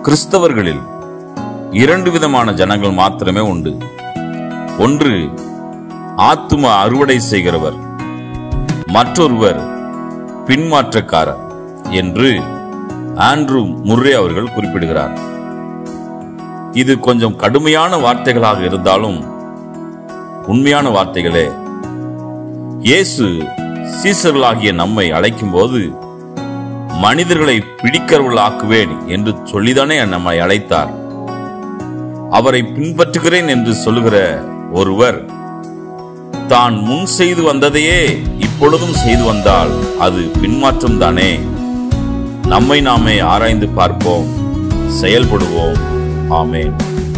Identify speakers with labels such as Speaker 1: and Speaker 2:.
Speaker 1: கிறிஸ்தவர்களில் இரண்டு விதமான ஜனங்கள் மாத்திரமே உண்டு ஒன்று ஆத்தும அறுவடை செய்கிறவர் மற்றொருவர் பின்மாற்றக்காரர் என்று ஆண்ட்ரூ முர்ரே அவர்கள் குறிப்பிடுகிறார் இது கொஞ்சம் கடுமையான வார்த்தைகளாக இருந்தாலும் உண்மையான வார்த்தைகளே இயேசு சீசர்களாகிய நம்மை அழைக்கும்போது மனிதர்களை பிடிக்கிறவர்களாக்குவேன் என்று சொல்லிதானே நம்மை அழைத்தார் அவரை பின்பற்றுகிறேன் என்று சொல்லுகிற ஒருவர் தான் முன் செய்து வந்ததையே இப்பொழுதும் செய்து வந்தால் அது பின்மாற்றம் தானே நம்மை நாமே ஆராய்ந்து பார்ப்போம் செயல்படுவோம் ஆமென்